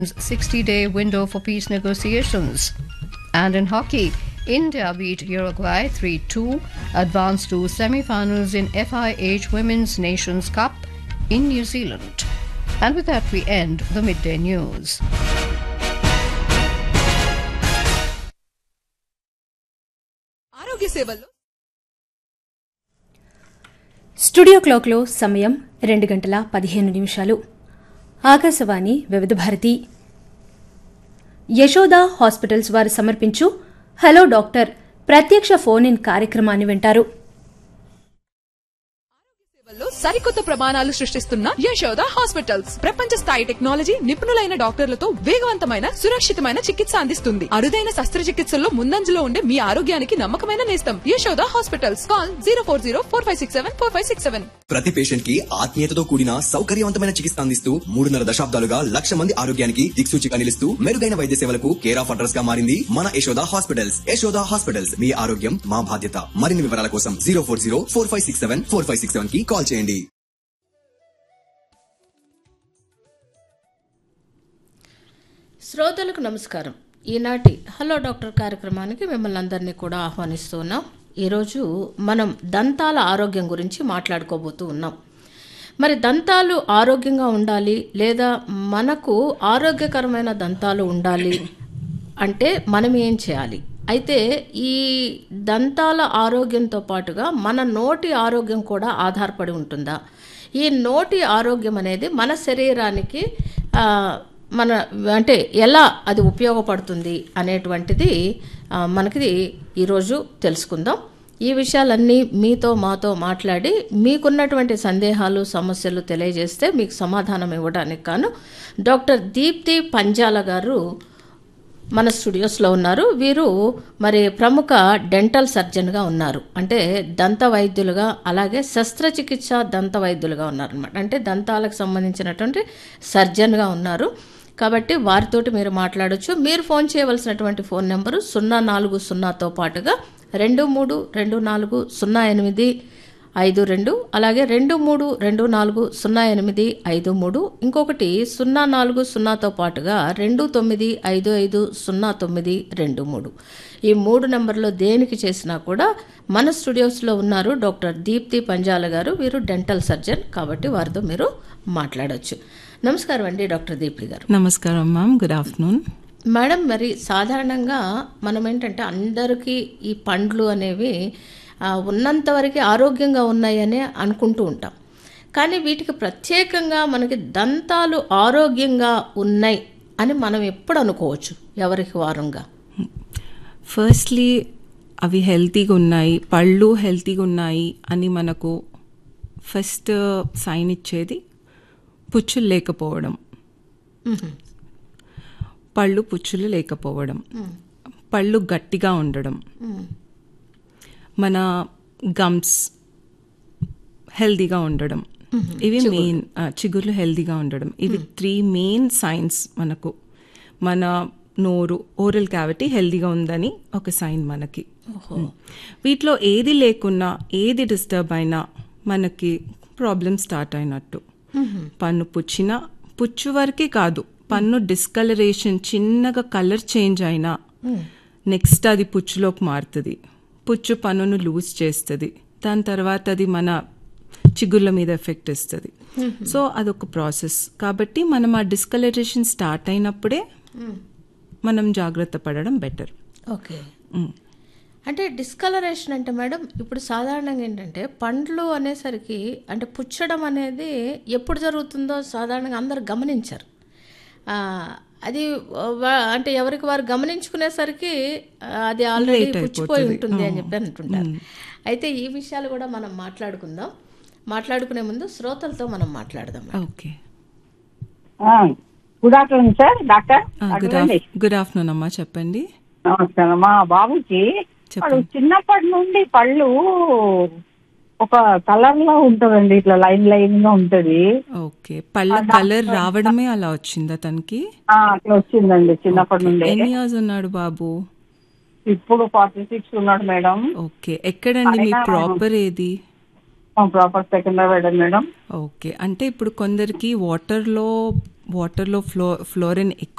60 day window for peace negotiations. And in hockey, India beat Uruguay 3 2, advanced to semi finals in FIH Women's Nations Cup in New Zealand. And with that, we end the midday news. ఆరోగ్య సేవల్లో studio క్లాక్లో సమయం రెండు గంటల పదిహేను నిమిషాలు ఆకాశవాణి వివిధ Bharati Yashoda hospitals వారు సమర్పించు హలో డాక్టర్ ప్రత్యక్ష ఫోన్ ఇన్ కార్యక్రమాన్ని వింటారు సేవల్లో సరికొత్త ప్రమాణాలు సృష్టిస్తున్న యశోద హాస్పిటల్స్ ప్రపంచ స్థాయి టెక్నాలజీ నిపుణులైన డాక్టర్లతో వేగవంతమైన సురక్షితమైన చికిత్స అందిస్తుంది అరుదైన శస్త్రచికిత్సల్లో ముందంజలో ఉండే మీ ఆరోగ్యానికి నమ్మకమైన నేస్తం Yashoda hospitals call zero four zero four five six seven four five six seven ప్రతి పేషెంట్ కి ఆత్మీయతతో కూడిన సౌకర్యవంతమైన చికిత్స అందిస్తూ మూడున్నర దశాబ్దాలుగా లక్ష మంది ఆరోగ్యానికి దిక్సూచిగా నిలుస్తూ మెరుగైన వైద్య సేవలకు కేర్ ఆఫ్ అడ్రస్ గా మారింది మన యశోద హాస్పిటల్స్ యశోద హాస్పిటల్స్ మీ ఆరోగ్యం మా బాధ్యత మరిన్ని వివరాల కోసం zero four zero four five six seven four five six seven కి కాల్ చేయండి శ్రోతలకు నమస్కారం ఈనాటి హలో డాక్టర్ కార్యక్రమానికి మిమ్మల్ని అందరినీ కూడా ఆహ్వానిస్తున్నాం ఈరోజు మనం దంతాల ఆరోగ్యం గురించి మాట్లాడుకోబోతూ ఉన్నాం మరి దంతాలు ఆరోగ్యంగా ఉండాలి లేదా మనకు ఆరోగ్యకరమైన దంతాలు ఉండాలి అంటే మనం ఏం చేయాలి అయితే ఈ దంతాల ఆరోగ్యంతో పాటుగా మన నోటి ఆరోగ్యం కూడా ఆధారపడి ఉంటుందా ఈ నోటి ఆరోగ్యం అనేది మన శరీరానికి ఆ, మన అంటే ఎలా అది ఉపయోగపడుతుంది అనేటువంటిది ఆ, మనకి ఈరోజు తెలుసుకుందాం ఈ విషయాలన్నీ మీతో మాతో మాట్లాడి మీకున్నటువంటి సందేహాలు సమస్యలు తెలియజేస్తే మీకు సమాధానం ఇవ్వడానికి గాను డాక్టర్ దీప్తి పంజాల గారు మన స్టూడియోస్లో ఉన్నారు వీరు మరి ప్రముఖ డెంటల్ సర్జన్గా ఉన్నారు అంటే దంత వైద్యులుగా అలాగే శస్త్రచికిత్స దంత వైద్యులుగా ఉన్నారు అనమాట అంటే దంతాలకు సంబంధించినటువంటి సర్జన్గా ఉన్నారు కాబట్టి వారితోటి మీరు మాట్లాడొచ్చు మీరు ఫోన్ చేయవలసినటువంటి ఫోన్ నెంబరు సున్నా నాలుగు సున్నాతో పాటుగా రెండు మూడు రెండు నాలుగు సున్నా ఎనిమిది ఐదు రెండు అలాగే రెండు మూడు రెండు నాలుగు సున్నా ఎనిమిది ఐదు మూడు ఇంకొకటి సున్నా నాలుగు సున్నాతో పాటుగా రెండు తొమ్మిది ఐదు ఐదు సున్నా తొమ్మిది రెండు మూడు ఈ మూడు నెంబర్లో దేనికి చేసినా కూడా మన స్టూడియోస్లో ఉన్నారు డాక్టర్ దీప్తి పంజాల గారు వీరు డెంటల్ సర్జన్ కాబట్టి వారితో మీరు మాట్లాడొచ్చు నమస్కారం అండి డాక్టర్ దీప్తి గారు నమస్కారం మ్యామ్ గుడ్ ఆఫ్టర్నూన్ మేడం మరి సాధారణంగా మనం ఏంటంటే అందరికీ ఈ పండ్లు అనేవి ఆ, ఉన్నంత వరకు ఆరోగ్యంగా ఉన్నాయని అనుకుంటూ ఉంటాం కానీ వీటికి ప్రత్యేకంగా మనకి దంతాలు ఆరోగ్యంగా ఉన్నాయి అని మనం ఎప్పుడు అనుకోవచ్చు ఎవరికి వారంగా ఫస్ట్లీ అవి హెల్తీగా ఉన్నాయి పళ్ళు హెల్తీగా ఉన్నాయి అని మనకు ఫస్ట్ సైన్ ఇచ్చేది పుచ్చులు లేకపోవడం పళ్ళు పుచ్చులు లేకపోవడం పళ్ళు గట్టిగా ఉండడం మన గమ్స్ హెల్దీగా ఉండడం ఇవి మెయిన్ చిగుర్లు హెల్దీగా ఉండడం ఇవి త్రీ మెయిన్ సైన్స్ మనకు మన నోరు ఓరల్ క్యావిటీ హెల్దీగా ఉందని ఒక సైన్ మనకి ఉమ్. వీటిలో ఏది లేకున్నా ఏది డిస్టర్బ్ అయినా మనకి ప్రాబ్లమ్ స్టార్ట్ అయినట్టు పన్ను పుచ్చినా పుచ్చు వరకే కాదు పన్ను డిస్కలరేషన్ చిన్నగా కలర్ చేంజ్ అయినా నెక్స్ట్ అది పుచ్చులోకి మారుతుంది పుచ్చు పన్నును లూజ్ చేస్తుంది దాని తర్వాత అది మన చిగుళ్ళ మీద ఎఫెక్ట్ ఇస్తుంది సో అదొక ప్రాసెస్ కాబట్టి మనం ఆ డిస్కలరేషన్ స్టార్ట్ అయినప్పుడే మనం జాగ్రత్త పడడం బెటర్ ఓకే అంటే డిస్కలరేషన్ అంటే మేడం ఇప్పుడు సాధారణంగా ఏంటంటే పండ్లు అనేసరికి అంటే పుచ్చడం అనేది ఎప్పుడు జరుగుతుందో సాధారణంగా అందరు గమనించరు ఆ, అది వా- అంటే ఎవరికి వారు గమనించుకునేసరికి ఆ, అది ఆల్రెడీ Late పుచ్చిపోయి అయిపోతుంది. ఉంటుంది అని చెప్పి అంటుంటారు అయితే ఈ విషయాలు కూడా మనం మాట్లాడుకుందాం మాట్లాడుకునే ముందు శ్రోతలతో మనం మాట్లాడదాం okay good afternoon sir doctor good అడగండి గుడ్ ఆఫ్టర్నూన్ అమ్మా చెప్పండి నమస్కారం మా బాబుకి వాడు చెప్పండి చిన్నప్పటి నుండి పళ్ళు ఒక కలర్ లో ఉంటదండి ఇట్లా లైన్ లైన్ గా ఉంటది ఓకే పళ్ళ కలర్ రావడమే అలా వచ్చిందా తనకి ఆ, అట్లా వచ్చిందండి చిన్నప్పటి నుండి ఎన్ని ఇయర్స్ ఉన్నాడు బాబు ఇప్పుడు ఫార్టీ సిక్స్ ఉన్నాడు మేడం ఓకే ఎక్కడండి మీ ఆయన- ప్రాపర్ ఏది ప్రాపర్ సెకండ్ మేడం ఓకే అంటే ఇప్పుడు కొందరికి వాటర్లో వాటర్లో ఫ్లో ఫ్లోరిన్ ఎక్కువ